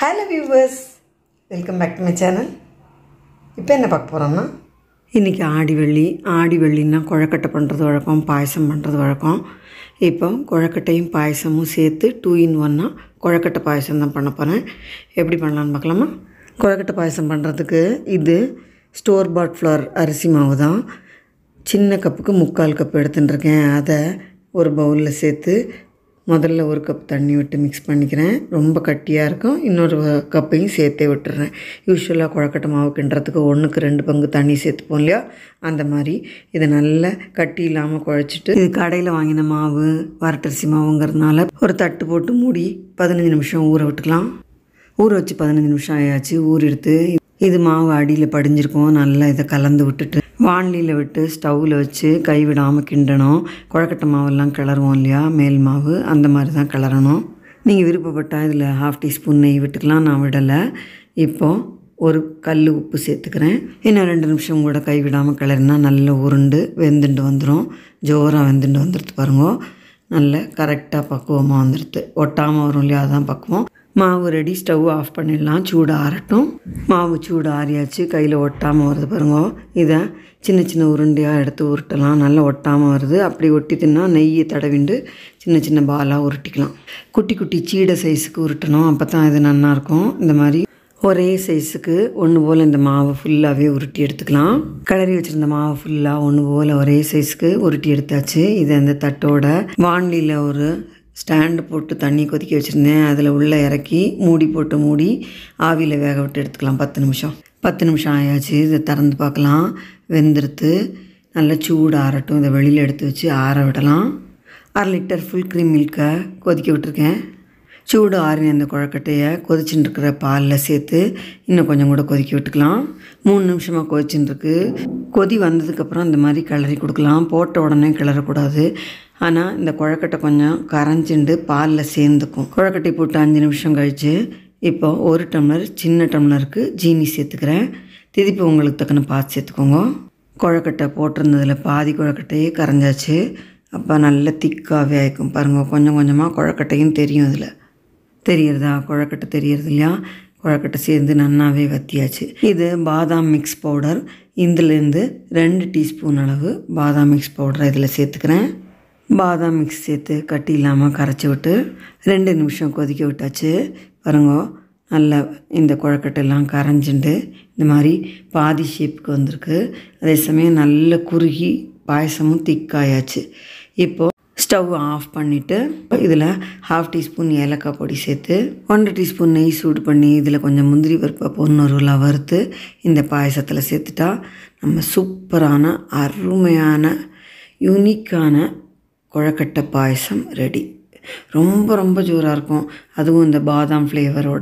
hello viewers welcome back to my channel இப்போ என்ன பார்க்க போகிறோம்னா இன்றைக்கி ஆடி வெள்ளி ஆடி வெள்ளின்னா குழக்கட்டை பண்ணுறது வழக்கம் பாயசம் பண்ணுறது வழக்கம் இப்போ குழக்கட்டையும் பாயசமும் சேர்த்து டூ இன் ஒன்னாக குழக்கட்டை பாயசம் தான் பண்ண போகிறேன் எப்படி பண்ணலான்னு பார்க்கலாமா குழக்கட்டை பாயசம் பண்ணுறதுக்கு இது ஸ்டோர் பாட் ஃப்ளவர் அரிசி மாவு தான் சின்ன கப்புக்கு முக்கால் கப் எடுத்துட்டுருக்கேன் அதை ஒரு பவுலில் சேர்த்து முதல்ல ஒரு கப் தண்ணி விட்டு மிக்ஸ் பண்ணிக்கிறேன் ரொம்ப கட்டியாக இருக்கும் இன்னொரு கப்பையும் சேர்த்தே விட்டுறேன் யூஸ்வலாக குழக்கட்டை மாவு கிண்டுறதுக்கு ஒன்றுக்கு ரெண்டு பங்கு தண்ணி சேர்த்துப்போம் இல்லையா அந்த மாதிரி இதை நல்லா கட்டி இல்லாமல் குழச்சிட்டு இது கடையில் வாங்கின மாவு வரட்டரிசி மாவுங்கிறதுனால ஒரு தட்டு போட்டு மூடி பதினஞ்சு நிமிஷம் ஊற விட்டுக்கலாம் ஊற வச்சு பதினஞ்சு நிமிஷம் ஆயாச்சு ஊற எடுத்து இது மாவு அடியில் படிஞ்சிருக்கும் நல்லா இதை கலந்து விட்டுட்டு வாண்லியில் விட்டு ஸ்டவ்வில் வச்சு கை விடாமல் கிண்டணும் குழக்கட்டை மாவெல்லாம் கிளறுவோம் இல்லையா மேல் மாவு அந்த மாதிரி தான் கிளறணும் நீங்கள் விருப்பப்பட்டால் இதில் ஹாஃப் டீஸ்பூன் நெய் விட்டுக்கலாம் நான் விடலை இப்போது ஒரு கல் உப்பு சேர்த்துக்கிறேன் இன்னும் ரெண்டு நிமிஷம் கூட கை விடாமல் கிளறினா நல்லா உருண்டு வெந்துட்டு வந்துடும் ஜோராக வெந்துட்டு வந்துடுது பாருங்க நல்ல கரெக்டாக பக்குவமாக வந்துடுது ஒட்டாமல் வரும் இல்லையா அதான் பக்குவம் மாவு ரெடி ஸ்டவ் ஆஃப் பண்ணிடலாம் சூடு ஆறட்டும் மாவு சூடு ஆறியாச்சு கையில் ஒட்டாமல் வருது பாருங்க இதை சின்ன சின்ன உருண்டையாக எடுத்து உருட்டலாம் நல்லா ஒட்டாமல் வருது அப்படி ஒட்டி தின்னா நெய்யை தடவிண்டு சின்ன சின்ன பாலாக உருட்டிக்கலாம் குட்டி குட்டி சீடை சைஸுக்கு உருட்டணும் அப்போ தான் இது நல்லாயிருக்கும் இந்த மாதிரி ஒரே சைஸுக்கு ஒன்று போல் இந்த மாவை ஃபுல்லாகவே உருட்டி எடுத்துக்கலாம் கிளறி வச்சுருந்த மாவை ஃபுல்லாக ஒன்று போல் ஒரே சைஸுக்கு உருட்டி எடுத்தாச்சு இது அந்த தட்டோட வாண்டியில் ஒரு ஸ்டாண்டு போட்டு தண்ணி கொதிக்க வச்சுருந்தேன் அதில் உள்ளே இறக்கி மூடி போட்டு மூடி ஆவியில் வேக விட்டு எடுத்துக்கலாம் பத்து நிமிஷம் பத்து நிமிஷம் ஆயாச்சு இதை திறந்து பார்க்கலாம் வெந்துருத்து நல்லா சூடு ஆறட்டும் இதை வெளியில் எடுத்து வச்சு ஆற விடலாம் அரை லிட்டர் ஃபுல் க்ரீம் மில்கை கொதிக்க விட்டுருக்கேன் சூடு ஆறின அந்த குழக்கட்டையை கொதிச்சுட்டு இருக்கிற பாலில் சேர்த்து இன்னும் கொஞ்சம் கூட கொதிக்க விட்டுக்கலாம் மூணு நிமிஷமாக கொதிச்சுட்டு இருக்கு கொதி வந்ததுக்கப்புறம் இந்த மாதிரி கிளறி கொடுக்கலாம் போட்ட உடனே கிளறக்கூடாது ஆனால் இந்த குழக்கட்டை கொஞ்சம் கரைஞ்சிண்டு பாலில் சேர்ந்துக்கும் குழக்கட்டை போட்டு அஞ்சு நிமிஷம் கழித்து இப்போ ஒரு டம்ளர் சின்ன டம்ளருக்கு ஜீனி சேர்த்துக்கிறேன் திருப்பி உங்களுக்கு தக்கன பார்த்து சேர்த்துக்கோங்க குழக்கட்டை போட்டிருந்ததில் பாதி குழக்கட்டையே கரைஞ்சாச்சு அப்போ நல்ல திக்காகவே ஆயிக்கும் பாருங்கள் கொஞ்சம் கொஞ்சமாக குழக்கட்டையும் தெரியும் அதில் தெரியறதா குழக்கட்டை தெரியறது இல்லையா குழக்கட்டை சேர்ந்து நன்னாவே வத்தியாச்சு இது பாதாம் மிக்ஸ் பவுடர் இதுலேருந்து ரெண்டு டீஸ்பூன் அளவு பாதாம் மிக்ஸ் பவுடரை இதில் சேர்த்துக்கிறேன் பாதாம் மிக்ஸ் சேர்த்து கட்டி இல்லாமல் கரைச்சி விட்டு ரெண்டு நிமிஷம் கொதிக்க விட்டாச்சு பாருங்க நல்லா இந்த குழக்கட்டெல்லாம் கரைஞ்சிண்டு இந்த மாதிரி பாதி ஷேப்புக்கு வந்திருக்கு அதே சமயம் நல்ல குறுகி பாயசமும் திக்காயாச்சு இப்போது ஸ்டவ் ஆஃப் பண்ணிவிட்டு இதில் ஹாஃப் டீஸ்பூன் ஏலக்காய் பொடி சேர்த்து ஒன்றரை டீஸ்பூன் நெய் சூடு பண்ணி இதில் கொஞ்சம் முந்திரி பருப்பை பொன்னொருலாம் வறுத்து இந்த பாயசத்தில் சேர்த்துட்டா நம்ம சூப்பரான அருமையான யூனிக்கான குழக்கட்டை பாயசம் ரெடி ரொம்ப ரொம்ப ஜோராக இருக்கும் அதுவும் இந்த பாதாம் ஃப்ளேவரோட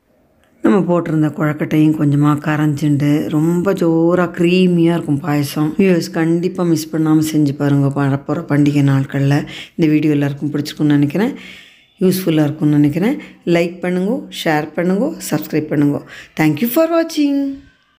நம்ம போட்டிருந்த குழக்கட்டையும் கொஞ்சமாக கரைஞ்சிண்டு ரொம்ப ஜோராக க்ரீமியாக இருக்கும் பாயசம் வியூஸ் கண்டிப்பாக மிஸ் பண்ணாமல் செஞ்சு பாருங்கள் வரப்போகிற பண்டிகை நாட்களில் இந்த வீடியோ எல்லாருக்கும் பிடிச்சிருக்குன்னு நினைக்கிறேன் யூஸ்ஃபுல்லாக இருக்கும்னு நினைக்கிறேன் லைக் பண்ணுங்க ஷேர் பண்ணுங்க சப்ஸ்கிரைப் பண்ணுங்க தேங்க்யூ ஃபார் வாட்சிங்